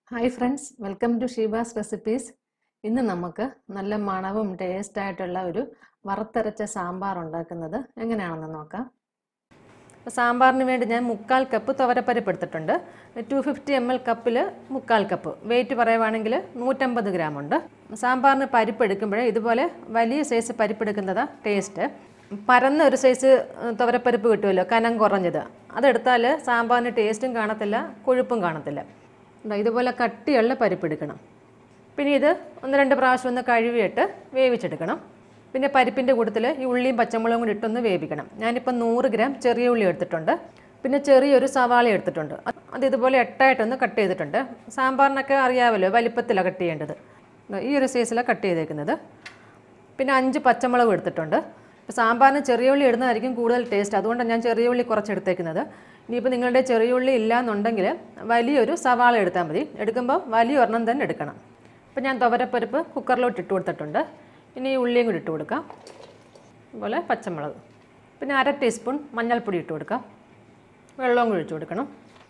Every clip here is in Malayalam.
hi friends welcome to Sheeba's recipes ഇന്ന് നമുക്ക് നല്ല മണവും ടേസ്റ്റ് ആയിട്ടുള്ള ഒരു വറുത്തരച്ച സാമ്പാർ ഉണ്ടാക്കുന്നത് എങ്ങനെയാണെന്ന് നോക്കാം അപ്പോൾ സാമ്പാറിന് വേണ്ടി ഞാൻ മുക്കാൽ കപ്പ് തുവരപ്പരിപ്പ് എടുത്തിട്ടുണ്ട് ടു ഫിഫ്റ്റി എം എൽ കപ്പിൽ മുക്കാൽ കപ്പ് വെയിറ്റ് പറയുവാണെങ്കിൽ നൂറ്റമ്പത് ഗ്രാം ഉണ്ട് സാമ്പാറിന് പരിപ്പ് എടുക്കുമ്പോൾ ഇതുപോലെ വലിയ സൈസ് പരിപ്പ് എടുക്കുന്നതാണ് ടേസ്റ്റ് പരന്ന ഒരു സൈസ് തുവരപ്പരിപ്പ് കിട്ടുമല്ലോ കനം കുറഞ്ഞത് അതെടുത്താൽ സാമ്പാറിന് ടേസ്റ്റും കാണത്തില്ല കൊഴുപ്പും കാണത്തില്ല ദാ ഇതുപോലെ കട്ടിയുള്ള പരിപ്പ് എടുക്കണം പിന്നെ ഇത് ഒന്ന് രണ്ട് പ്രാവശ്യം ഒന്ന് കഴുകിയിട്ട് വേവിച്ചെടുക്കണം പിന്നെ പരിപ്പിൻ്റെ കൂട്ടത്തിൽ ഈ ഉള്ളിയും പച്ചമുളകും കൂടി ഇട്ടൊന്ന് വേവിക്കണം ഞാനിപ്പോൾ നൂറ് ഗ്രാം ചെറിയ ഉള്ളി എടുത്തിട്ടുണ്ട് പിന്നെ ചെറിയൊരു സവാള എടുത്തിട്ടുണ്ട് അത് അത് ഇതുപോലെ എട്ടായിട്ടൊന്ന് കട്ട് ചെയ്തിട്ടുണ്ട് സാമ്പാറിനൊക്കെ അറിയാമല്ലോ വലിപ്പത്തിലാണ് കട്ട് ചെയ്യേണ്ടത് ദാ ഈ ഒരു സൈസിലാണ് കട്ട് ചെയ്തേക്കുന്നത് പിന്നെ അഞ്ച് പച്ചമുളക് എടുത്തിട്ടുണ്ട് ഇപ്പോൾ സാമ്പാറിന് ചെറിയ ഉള്ളി ഇടുന്നതായിരിക്കും കൂടുതൽ ടേസ്റ്റ് അതുകൊണ്ടാണ് ഞാൻ ചെറിയ ഉള്ളി കുറച്ച് എടുത്തേക്കുന്നത് ഇനിയിപ്പോൾ നിങ്ങളുടെ ചെറിയ ഉള്ളി ഇല്ല എന്നുണ്ടെങ്കിൽ വലിയൊരു സവാള എടുത്താൽ മതി എടുക്കുമ്പോൾ വലിയ ഒരെണ്ണം തന്നെ എടുക്കണം അപ്പോൾ ഞാൻ തുവരപ്പരിപ്പ് കുക്കറിലോട്ട് ഇട്ട് കൊടുത്തിട്ടുണ്ട് ഇനി ഈ ഉള്ളിയും കൂടി ഇട്ട് കൊടുക്കാം അതുപോലെ പച്ചമുളക് പിന്നെ അര ടീസ്പൂൺ മഞ്ഞൾപ്പൊടി ഇട്ട് കൊടുക്കാം വെള്ളവും കൂടി ഒഴിച്ച് കൊടുക്കണം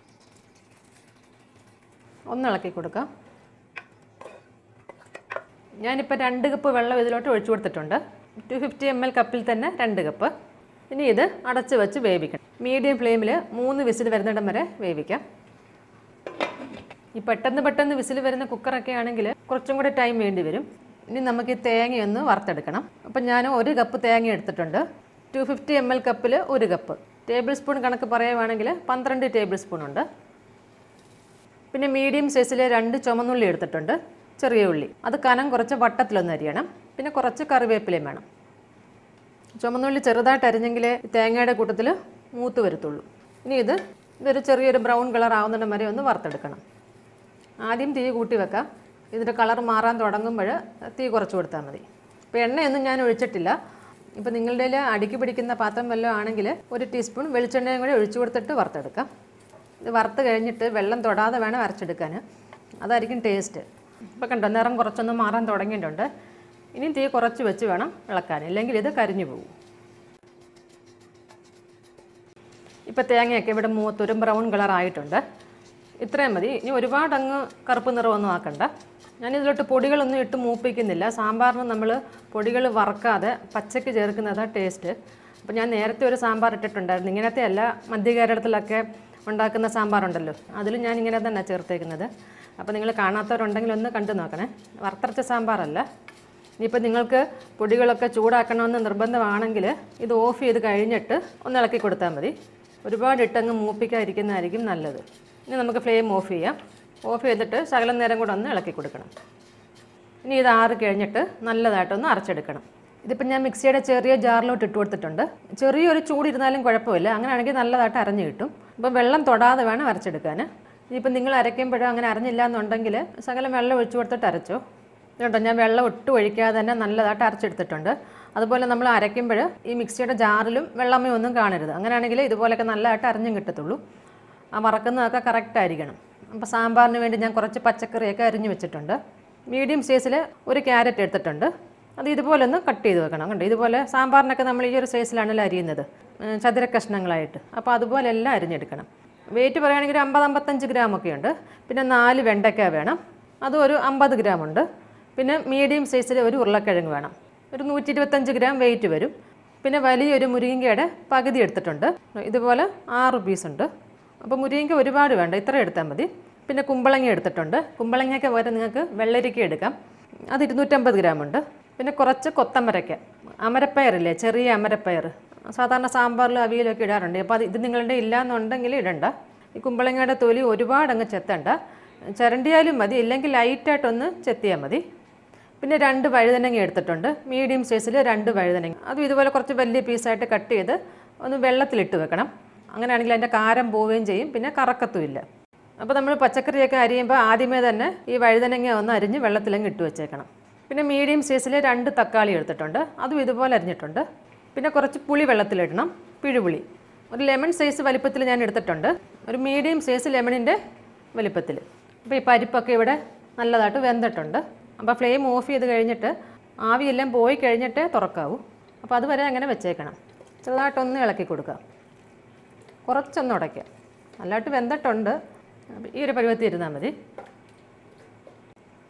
ഒന്ന് ഇളക്കി കൊടുക്കാം ഞാനിപ്പോൾ രണ്ട് കപ്പ് വെള്ളം ഇതിലോട്ട് ഒഴിച്ചു കൊടുത്തിട്ടുണ്ട് ടു ഫിഫ്റ്റി എം എൽ കപ്പിൽ തന്നെ രണ്ട് കപ്പ് ഇനി ഇത് അടച്ച് വെച്ച് വേവിക്കണം മീഡിയം ഫ്ലെയിമിൽ മൂന്ന് വിസിൽ വരുന്നിടം വരെ വേവിക്കാം ഈ പെട്ടെന്ന് പെട്ടെന്ന് വിസിൽ വരുന്ന കുക്കറൊക്കെ ആണെങ്കിൽ കുറച്ചും കൂടെ ടൈം വേണ്ടി വരും ഇനി നമുക്ക് ഈ തേങ്ങയൊന്ന് വറുത്തെടുക്കണം അപ്പം ഞാൻ ഒരു കപ്പ് തേങ്ങ എടുത്തിട്ടുണ്ട് ടു ഫിഫ്റ്റി എം എൽ കപ്പിൽ ഒരു കപ്പ് ടേബിൾ സ്പൂൺ കണക്ക് പറയുവാണെങ്കിൽ പന്ത്രണ്ട് ടേബിൾ സ്പൂൺ ഉണ്ട് പിന്നെ മീഡിയം സൈസിലെ രണ്ട് ചുമന്നുള്ളി എടുത്തിട്ടുണ്ട് ചെറിയ ഉള്ളി അത് കനം കുറച്ച് വട്ടത്തിലൊന്ന് അരിയണം പിന്നെ കുറച്ച് കറിവേപ്പിലയും വേണം ചുമന്നുള്ളി ചെറുതായിട്ട് അരിഞ്ഞെങ്കിൽ തേങ്ങയുടെ കൂട്ടത്തിൽ മൂത്ത് വരത്തുള്ളൂ ഇനി ഇത് ഇതൊരു ചെറിയൊരു ബ്രൗൺ കളർ ആവുന്നിടം വരെ ഒന്ന് വറുത്തെടുക്കണം ആദ്യം തീ കൂട്ടി വെക്കാം ഇതിൻ്റെ കളർ മാറാൻ തുടങ്ങുമ്പോൾ തീ കുറച്ച് കൊടുത്താൽ മതി ഇപ്പോൾ എണ്ണയൊന്നും ഞാൻ ഒഴിച്ചിട്ടില്ല ഇപ്പോൾ നിങ്ങളുടെ കയ്യിൽ അടുക്കി പിടിക്കുന്ന പാത്രം വല്ലതും ആണെങ്കിൽ ഒരു ടീസ്പൂൺ വെളിച്ചെണ്ണയും കൂടി ഒഴിച്ചു കൊടുത്തിട്ട് വറുത്തെടുക്കാം ഇത് വറുത്ത് കഴിഞ്ഞിട്ട് വെള്ളം തൊടാതെ വേണം അരച്ചെടുക്കാൻ അതായിരിക്കും ടേസ്റ്റ് ഇപ്പോൾ കണ്ടോ നിറം കുറച്ചൊന്ന് മാറാൻ തുടങ്ങിയിട്ടുണ്ട് ഇനി തീ കുറച്ച് വെച്ച് വേണം ഇളക്കാൻ ഇല്ലെങ്കിൽ ഇത് കരിഞ്ഞു പോകും ഇപ്പോൾ തേങ്ങയൊക്കെ ഇവിടെ മൂത്തൊരു ബ്രൗൺ കളർ ആയിട്ടുണ്ട് ഇത്രയും മതി ഇനി ഒരുപാട് അങ്ങ് കറുപ്പ് നിറമൊന്നും ആക്കണ്ട ഞാൻ ഇതിലോട്ട് പൊടികളൊന്നും ഇട്ട് മൂപ്പിക്കുന്നില്ല സാമ്പാറിന് നമ്മൾ പൊടികൾ വറക്കാതെ പച്ചയ്ക്ക് ചേർക്കുന്നതാണ് ടേസ്റ്റ് അപ്പോൾ ഞാൻ നേരത്തെ ഒരു സാമ്പാർ ഇട്ടിട്ടുണ്ടായിരുന്നു ഇങ്ങനത്തെ അല്ല മധ്യ കേരളത്തിലൊക്കെ ഉണ്ടാക്കുന്ന സാമ്പാറുണ്ടല്ലോ അതിൽ ഞാൻ ഇങ്ങനെ തന്നെ ചേർത്തേക്കുന്നത് അപ്പോൾ നിങ്ങൾ കാണാത്തവരുണ്ടെങ്കിൽ ഒന്ന് കണ്ടു നോക്കണേ വറുത്തരച്ച സാമ്പാറല്ല ഇനിയിപ്പോൾ നിങ്ങൾക്ക് പൊടികളൊക്കെ ചൂടാക്കണമെന്ന് നിർബന്ധമാണെങ്കിൽ ഇത് ഓഫ് ചെയ്ത് കഴിഞ്ഞിട്ട് ഒന്ന് ഇളക്കി കൊടുത്താൽ മതി ഒരുപാട് ഇട്ടങ്ങ് മൂപ്പിക്കാതിരിക്കുന്നതായിരിക്കും നല്ലത് ഇനി നമുക്ക് ഫ്ലെയിം ഓഫ് ചെയ്യാം ഓഫ് ചെയ്തിട്ട് ശകലം നേരം കൂടെ ഒന്ന് ഇളക്കി കൊടുക്കണം ഇനി ഇത് ആറ് കഴിഞ്ഞിട്ട് നല്ലതായിട്ടൊന്ന് അരച്ചെടുക്കണം ഇതിപ്പോൾ ഞാൻ മിക്സിയുടെ ചെറിയ ജാറിലോട്ട് ഇട്ട് കൊടുത്തിട്ടുണ്ട് ചെറിയൊരു ചൂടിരുന്നാലും കുഴപ്പമില്ല അങ്ങനെയാണെങ്കിൽ നല്ലതായിട്ട് അരഞ്ഞു കിട്ടും ഇപ്പം വെള്ളം തൊടാതെ വേണം അരച്ചെടുക്കാൻ ഇനിയിപ്പോൾ നിങ്ങൾ അരയ്ക്കുമ്പോഴും അങ്ങനെ അരഞ്ഞില്ല എന്നുണ്ടെങ്കിൽ ശകലം വെള്ളം ഒഴിച്ചു കൊടുത്തിട്ട് അരച്ചോ കേട്ടോ ഞാൻ വെള്ളം ഒട്ടും ഒഴിക്കാതെ തന്നെ നല്ലതായിട്ട് അരച്ചെടുത്തിട്ടുണ്ട് അതുപോലെ നമ്മൾ അരയ്ക്കുമ്പോൾ ഈ മിക്സിയുടെ ജാറിലും വെള്ളമേ ഒന്നും കാണരുത് അങ്ങനെയാണെങ്കിൽ ഇതുപോലെയൊക്കെ നല്ലതായിട്ട് അരഞ്ഞും കിട്ടത്തുള്ളൂ ആ വറക്കുന്നതൊക്കെ കറക്റ്റ് ആയിരിക്കണം അപ്പോൾ സാമ്പാറിന് വേണ്ടി ഞാൻ കുറച്ച് പച്ചക്കറിയൊക്കെ അരിഞ്ഞു വെച്ചിട്ടുണ്ട് മീഡിയം സൈസിൽ ഒരു ക്യാരറ്റ് എടുത്തിട്ടുണ്ട് അത് ഇതുപോലെ ഒന്ന് കട്ട് ചെയ്ത് വെക്കണം കണ്ടോ ഇതുപോലെ സാമ്പാറിനൊക്കെ നമ്മൾ ഈ ഒരു സൈസിലാണല്ലോ അരിയുന്നത് ഉം, ചതുര കഷ്ണങ്ങളായിട്ട് അപ്പോൾ അതുപോലെ എല്ലാം അരിഞ്ഞെടുക്കണം വെയിറ്റ് പറയുകയാണെങ്കിൽ ഒരു അമ്പത് അമ്പത്തഞ്ച് ഗ്രാമൊക്കെ ഉണ്ട് പിന്നെ നാല് വെണ്ടയ്ക്ക വേണം അതും ഒരു അമ്പത് ഗ്രാം ഉണ്ട് പിന്നെ മീഡിയം സൈസിൽ ഒരു ഉരുളക്കിഴങ്ങ് വേണം ഒരു നൂറ്റി ഇരുപത്തഞ്ച് ഗ്രാം വെയിറ്റ് വരും പിന്നെ വലിയൊരു മുരിങ്ങയുടെ പകുതി എടുത്തിട്ടുണ്ട് ഇതുപോലെ ആറ് പീസ് ഉണ്ട് അപ്പോൾ മുരിങ്ങയ്ക്ക് ഒരുപാട് വേണ്ട ഇത്ര എടുത്താൽ മതി പിന്നെ കുമ്പളങ്ങ എടുത്തിട്ടുണ്ട് കുമ്പളങ്ങയ്ക്ക് പകരം നിങ്ങൾക്ക് വെള്ളരിക്ക എടുക്കാം അത് ഇരുന്നൂറ്റമ്പത് ഗ്രാം ഉണ്ട് പിന്നെ കുറച്ച് കൊത്തമരയ്ക്ക അമരപ്പയറില്ലേ ചെറിയ അമരപ്പയർ സാധാരണ സാമ്പാറിലും അവിയലൊക്കെ ഇടാറുണ്ട് അപ്പോൾ അത് ഇത് നിങ്ങളുടെ ഇല്ല എന്നുണ്ടെങ്കിൽ ഇടണ്ട ഈ കുമ്പളങ്ങയുടെ തൊലി ഒരുപാട് അങ്ങ് ചെത്തണ്ട ചിരണ്ടിയാലും മതി ഇല്ലെങ്കിൽ ലൈറ്റായിട്ടൊന്ന് ചെത്തിയാൽ മതി പിന്നെ രണ്ട് വഴുതനങ്ങ എടുത്തിട്ടുണ്ട് മീഡിയം സൈസിൽ രണ്ട് വഴുതനങ്ങ അതും ഇതുപോലെ കുറച്ച് വലിയ പീസായിട്ട് കട്ട് ചെയ്ത് ഒന്ന് വെള്ളത്തിലിട്ട് വെക്കണം അങ്ങനെയാണെങ്കിൽ അതിൻ്റെ കാരം പോവുകയും ചെയ്യും പിന്നെ കറക്കത്തുമില്ല അപ്പോൾ നമ്മൾ പച്ചക്കറിയൊക്കെ അരിയുമ്പോൾ ആദ്യമേ തന്നെ ഈ വഴുതനങ്ങ ഒന്ന് അരിഞ്ഞ് വെള്ളത്തിലങ്ങ് ഇട്ട് വെച്ചേക്കണം പിന്നെ മീഡിയം സൈസിൽ രണ്ട് തക്കാളി എടുത്തിട്ടുണ്ട് അതും ഇതുപോലെ അരിഞ്ഞിട്ടുണ്ട് പിന്നെ കുറച്ച് പുളി വെള്ളത്തിലിടണം പിഴുപുളി ഒരു ലെമൺ സൈസ് വലിപ്പത്തിൽ ഞാൻ എടുത്തിട്ടുണ്ട് ഒരു മീഡിയം സൈസ് ലെമണിൻ്റെ വലിപ്പത്തിൽ അപ്പോൾ ഈ പരിപ്പൊക്കെ ഇവിടെ നല്ലതായിട്ട് വെന്തിട്ടുണ്ട് അപ്പോൾ ഫ്ലെയിം ഓഫ് ചെയ്ത് കഴിഞ്ഞിട്ട് ആവിയെല്ലാം പോയി കഴിഞ്ഞിട്ടേ തുറക്കാവൂ അപ്പോൾ അതുവരെ അങ്ങനെ വെച്ചേക്കണം ചെറുതായിട്ടൊന്ന് ഇളക്കി കൊടുക്കുക കുറച്ചൊന്ന് ഉടയ്ക്കുക നല്ലതായിട്ട് വെന്തിട്ടുണ്ട് അപ്പോൾ ഈ ഒരു പരുവത്തിൽ ഇരുന്നാൽ മതി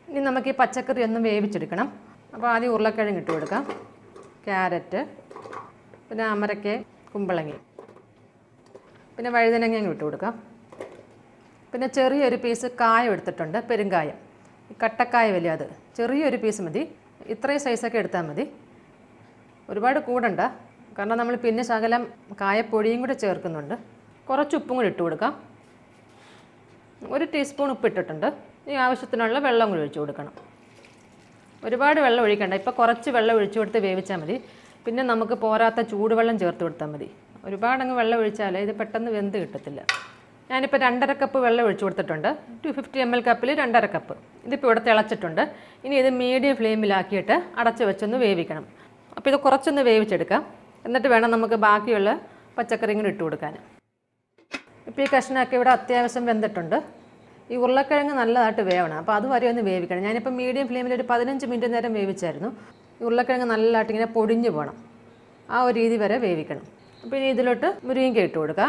ഇനി നമുക്ക് ഈ പച്ചക്കറി ഒന്ന് വേവിച്ചെടുക്കണം അപ്പോൾ ആദ്യം ഉരുളക്കിഴങ്ങ് ഇട്ട് കൊടുക്കാം ക്യാരറ്റ് പിന്നെ അമരയ്ക്ക കുമ്പളങ്ങി പിന്നെ വഴുതനങ്ങ അങ്ങ് ഇട്ട് കൊടുക്കാം പിന്നെ ചെറിയൊരു പീസ് കായം എടുത്തിട്ടുണ്ട് പെരുങ്കായം ഈ കട്ടക്കായ വലിയ അത് ചെറിയൊരു പീസ് മതി ഇത്രയും സൈസൊക്കെ എടുത്താൽ മതി ഒരുപാട് കൂടണ്ട കാരണം നമ്മൾ പിന്നെ ശകലം കായപ്പൊടിയും കൂടെ ചേർക്കുന്നുണ്ട് കുറച്ച് ഉപ്പും കൂടി ഇട്ട് കൊടുക്കാം ഒരു ടീസ്പൂൺ ഉപ്പ് ഇട്ടിട്ടുണ്ട് ഈ ആവശ്യത്തിനുള്ള വെള്ളം കൂടി ഒഴിച്ചു കൊടുക്കണം ഒരുപാട് വെള്ളം ഒഴിക്കണ്ട ഇപ്പോൾ കുറച്ച് വെള്ളം ഒഴിച്ചു കൊടുത്ത് വേവിച്ചാൽ മതി പിന്നെ നമുക്ക് പോരാത്ത ചൂടുവെള്ളം ചേർത്ത് കൊടുത്താൽ മതി ഒരുപാടങ്ങ് വെള്ളം ഒഴിച്ചാൽ ഇത് പെട്ടെന്ന് വെന്ത് കിട്ടത്തില്ല ഞാനിപ്പോൾ രണ്ടര കപ്പ് വെള്ളം ഒഴിച്ചു കൊടുത്തിട്ടുണ്ട് ടു ഫിഫ്റ്റി എം എൽ കപ്പിൽ രണ്ടര കപ്പ് ഇതിപ്പോൾ ഇവിടെ തിളച്ചിട്ടുണ്ട് ഇനി ഇത് മീഡിയം ഫ്ലെയിമിലാക്കിയിട്ട് അടച്ച് വെച്ചൊന്ന് വേവിക്കണം അപ്പോൾ ഇത് കുറച്ചൊന്ന് വേവിച്ചെടുക്കാം എന്നിട്ട് വേണം നമുക്ക് ബാക്കിയുള്ള പച്ചക്കറി കൂടി ഇട്ട് കൊടുക്കാൻ ഇപ്പോൾ ഈ കഷ്ണമൊക്കെ ഇവിടെ അത്യാവശ്യം വെന്തിട്ടുണ്ട് ഈ ഉരുളക്കിഴങ്ങ് നല്ലതായിട്ട് വേവണം അപ്പോൾ അത് വരെ ഒന്ന് വേവിക്കണം ഞാനിപ്പോൾ മീഡിയം ഫ്ലെയിമിൽ ഒരു പതിനഞ്ച് മിനിറ്റ് നേരം വേവിച്ചായിരുന്നു ഈ ഉരുളക്കിഴങ്ങ് നല്ലതായിട്ട് ഇങ്ങനെ പൊടിഞ്ഞു പോകണം ആ ഒരു രീതി വരെ വേവിക്കണം അപ്പോൾ ഇനി ഇതിലോട്ട് മുരിങ്ങയ്ക്ക ഇട്ട് കൊടുക്കുക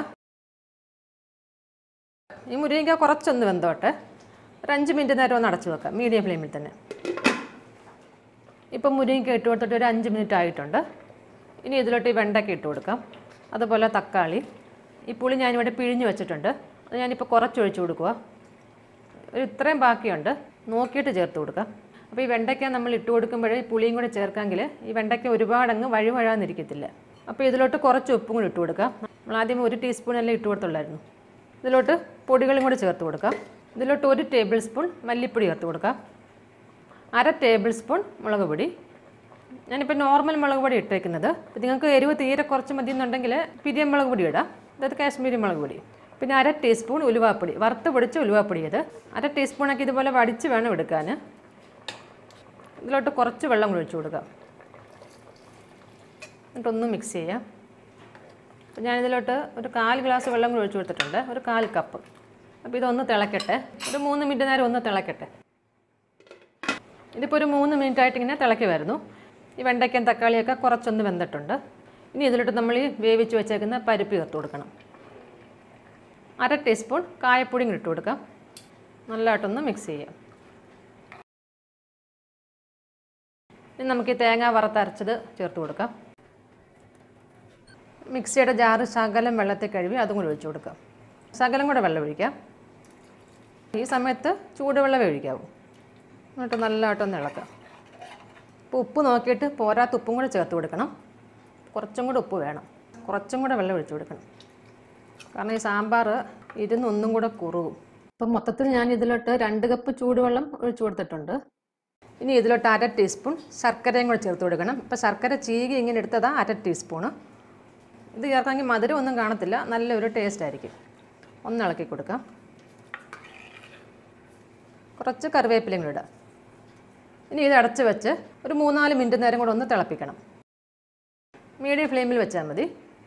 ഈ മുരിങ്ങയ്ക്ക കുറച്ചൊന്ന് വെന്തോട്ടെ ഒരു അഞ്ച് മിനിറ്റ് നേരം ഒന്ന് അടച്ചു വെക്കാം മീഡിയം ഫ്ലെയിമിൽ തന്നെ ഇപ്പം മുരിങ്ങയ്ക്ക ഇട്ട് കൊടുത്തിട്ട് ഒരു അഞ്ച് മിനിറ്റ് ആയിട്ടുണ്ട് ഇനി ഇതിലോട്ട് ഈ വെണ്ടയ്ക്ക ഇട്ട് കൊടുക്കാം അതുപോലെ തക്കാളി ഈ പുളി ഞാനിവിടെ പിഴിഞ്ഞ് വെച്ചിട്ടുണ്ട് അത് ഞാനിപ്പോൾ കുറച്ച് ഒഴിച്ച് കൊടുക്കുക ഒരു ഇത്രയും ബാക്കിയുണ്ട് നോക്കിയിട്ട് ചേർത്ത് കൊടുക്കാം അപ്പോൾ ഈ വെണ്ടയ്ക്ക നമ്മൾ ഇട്ട് കൊടുക്കുമ്പോഴേ ഈ പുളിയും കൂടെ ചേർക്കാമെങ്കിൽ ഈ വെണ്ടയ്ക്ക ഒരുപാടങ്ങ് വഴിവഴാന്നിരിക്കത്തില്ല അപ്പോൾ ഇതിലോട്ട് കുറച്ച് ഉപ്പും കൂടി ഇട്ട് കൊടുക്കാം നമ്മൾ ആദ്യം ഒരു ടീസ്പൂണല്ലേ ഇട്ട് കൊടുത്തുള്ളായിരുന്നു ഇതിലോട്ട് പൊടികളും കൂടി ചേർത്ത് കൊടുക്കാം ഇതിലോട്ട് ഒരു ടേബിൾ സ്പൂൺ മല്ലിപ്പൊടി ചേർത്ത് കൊടുക്കാം അര ടേബിൾ സ്പൂൺ മുളക് പൊടി ഞാനിപ്പോൾ നോർമൽ മുളക് പൊടി ഇട്ടേക്കുന്നത് അപ്പോൾ നിങ്ങൾക്ക് എരിവ് തീരെ കുറച്ച് മതി എന്നുണ്ടെങ്കിൽ പിരിയം മുളക് പൊടി ഇടാം അതായത് കാശ്മീരി മുളക് പൊടി പിന്നെ അര ടീസ്പൂൺ ഉലുവാപ്പൊടി വറുത്ത് പൊടിച്ച ഉലുവാപ്പൊടി ഇത് അര ടീസ്പൂണൊക്കെ ഇതുപോലെ വടിച്ച് വേണം എടുക്കാൻ ഇതിലോട്ട് കുറച്ച് വെള്ളം കൂടി ഒഴിച്ച് കൊടുക്കാം എന്നിട്ടൊന്ന് മിക്സ് ചെയ്യാം അപ്പോൾ ഞാനിതിലോട്ട് ഒരു കാൽ ഗ്ലാസ് വെള്ളം കൂടി ഒഴിച്ച് കൊടുത്തിട്ടുണ്ട് ഒരു കാൽ കപ്പ് അപ്പോൾ ഇതൊന്ന് തിളക്കട്ടെ ഒരു മൂന്ന് മിനിറ്റ് നേരം ഒന്ന് തിളക്കട്ടെ ഇതിപ്പോൾ ഒരു മൂന്ന് മിനിറ്റ് ആയിട്ട് ഇങ്ങനെ തിളക്കി വരുന്നു ഈ വെണ്ടയ്ക്കയും തക്കാളിയൊക്കെ കുറച്ചൊന്ന് വെന്തിട്ടുണ്ട് ഇനി ഇതിലോട്ട് നമ്മൾ ഈ വേവിച്ച് വെച്ചേക്കുന്ന പരിപ്പ് ചേർത്ത് കൊടുക്കണം അര ടീസ്പൂൺ കായപ്പൊടി ഇട്ട് കൊടുക്കാം നല്ലതായിട്ടൊന്ന് മിക്സ് ചെയ്യാം ഇനി നമുക്ക് ഈ തേങ്ങ വറുത്തരച്ചത് ചേർത്ത് കൊടുക്കാം മിക്സിയുടെ ജാറ് ശകലം വെള്ളത്തിൽ കഴുകി അതും കൂടി ഒഴിച്ചു കൊടുക്കാം ശകലം കൂടെ വെള്ളം ഒഴിക്കാം ഈ സമയത്ത് ചൂടുവെള്ളം ഒഴിക്കാവൂ എന്നിട്ട് നല്ലതായിട്ടൊന്ന് ഇളക്കാം ഇപ്പോൾ ഉപ്പ് നോക്കിയിട്ട് പോരാത്ത ഉപ്പും കൂടെ ചേർത്ത് കൊടുക്കണം കുറച്ചും കൂടെ ഉപ്പ് വേണം കുറച്ചും കൂടെ വെള്ളം ഒഴിച്ചു കൊടുക്കണം കാരണം ഈ സാമ്പാർ ഇരുന്ന് ഒന്നും കൂടെ കുറുകും അപ്പം മൊത്തത്തിൽ ഞാൻ ഇതിലോട്ട് രണ്ട് കപ്പ് ചൂടുവെള്ളം ഒഴിച്ചു കൊടുത്തിട്ടുണ്ട് ഇനി ഇതിലോട്ട് അര ടീസ്പൂൺ ശർക്കരയും കൂടെ ചേർത്ത് കൊടുക്കണം ഇപ്പോൾ ശർക്കര ചീകി ഇങ്ങനെ എടുത്തതാണ് അര ടീസ്പൂണ് ഇത് ചേർക്കാമെങ്കിൽ മധുരം ഒന്നും കാണത്തില്ല നല്ലൊരു ടേസ്റ്റ് ആയിരിക്കും ഒന്ന് ഇളക്കി കൊടുക്കാം കുറച്ച് കറിവേപ്പിലയും കൂടെ ഇടാം ഇനി ഇത് അടച്ച് വെച്ച് ഒരു മൂന്നാല് മിനിറ്റ് നേരം കൂടെ ഒന്ന് തിളപ്പിക്കണം മീഡിയം ഫ്ലെയിമിൽ വെച്ചാൽ മതി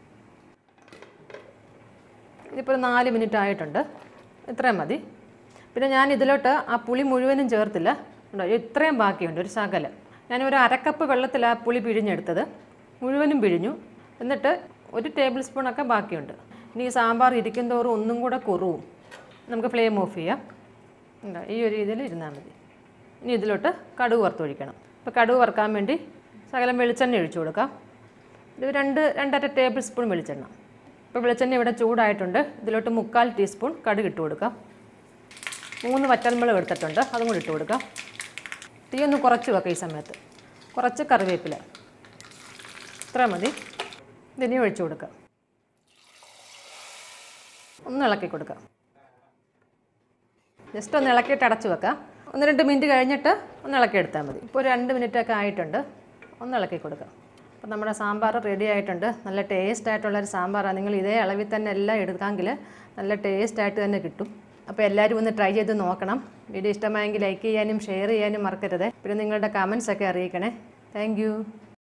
ഇതിപ്പോൾ ഒരു നാല് മിനിറ്റ് ആയിട്ടുണ്ട് ഇത്രയും മതി പിന്നെ ഞാൻ ഇതിലോട്ട് ആ പുളി മുഴുവനും ചേർത്തില്ല ഉണ്ടോ ഇത്രയും ബാക്കിയുണ്ട് ഒരു ശകലം ഞാൻ ഒരു അരക്കപ്പ് വെള്ളത്തിൽ ആ പുളി പിഴിഞ്ഞെടുത്തത് മുഴുവനും പിഴിഞ്ഞു എന്നിട്ട് ഒരു ടേബിൾ സ്പൂണൊക്കെ ബാക്കിയുണ്ട് ഇനി ഈ സാമ്പാർ ഇരിക്കും തോറും ഒന്നും കൂടെ കുറവും നമുക്ക് ഫ്ലെയിം ഓഫ് ചെയ്യാം ഉണ്ടോ ഈ ഒരു രീതിയിൽ ഇരുന്നാൽ മതി ഇനി ഇതിലോട്ട് കടുക് വറുത്തൊഴിക്കണം ഇപ്പോൾ കടുക് വറുക്കാൻ വേണ്ടി ശകലം വെളിച്ചെണ്ണ ഒഴിച്ചു കൊടുക്കാം ഇത് രണ്ട് രണ്ടര ടേബിൾ സ്പൂൺ വെളിച്ചെണ്ണ ഇപ്പോൾ വെളിച്ചെണ്ണ ഇവിടെ ചൂടായിട്ടുണ്ട് ഇതിലോട്ട് മുക്കാൽ ടീസ്പൂൺ കടുക് ഇട്ട് കൊടുക്കാം മൂന്ന് വറ്റൽമുളക് എടുത്തിട്ടുണ്ട് അതും കൂടി ഇട്ട് കൊടുക്കാം തീ ഒന്ന് കുറച്ച് വെക്കാം ഈ സമയത്ത് കുറച്ച് കറിവേപ്പില ഇത്ര മതി ഇതിനെ ഒഴിച്ചു കൊടുക്കാം ഒന്ന് ഇളക്കി കൊടുക്കാം ജസ്റ്റ് ഒന്ന് ഇളക്കിയിട്ട് അടച്ചു വെക്കാം ഒന്ന് രണ്ട് മിനിറ്റ് കഴിഞ്ഞിട്ട് ഒന്ന് ഇളക്കി എടുത്താൽ മതി ഇപ്പോൾ ഒരു രണ്ട് മിനിറ്റൊക്കെ ആയിട്ടുണ്ട് ഒന്ന് ഇളക്കി കൊടുക്കാം അപ്പോൾ നമ്മുടെ സാമ്പാർ റെഡി ആയിട്ടുണ്ട് നല്ല ടേസ്റ്റ് ആയിട്ടുള്ളൊരു സാമ്പാറാണ് നിങ്ങൾ ഇതേ അളവിൽ തന്നെ എല്ലാം എടുക്കാമെങ്കിൽ നല്ല ടേസ്റ്റ് ആയിട്ട് തന്നെ കിട്ടും അപ്പോൾ എല്ലാവരും ഒന്ന് ട്രൈ ചെയ്ത് നോക്കണം വീഡിയോ ഇഷ്ടമായെങ്കിൽ ലൈക്ക് ചെയ്യാനും ഷെയർ ചെയ്യാനും മറക്കരുത് പിന്നെ നിങ്ങളുടെ കമൻസ് ഒക്കെ അറിയിക്കണേ താങ്ക്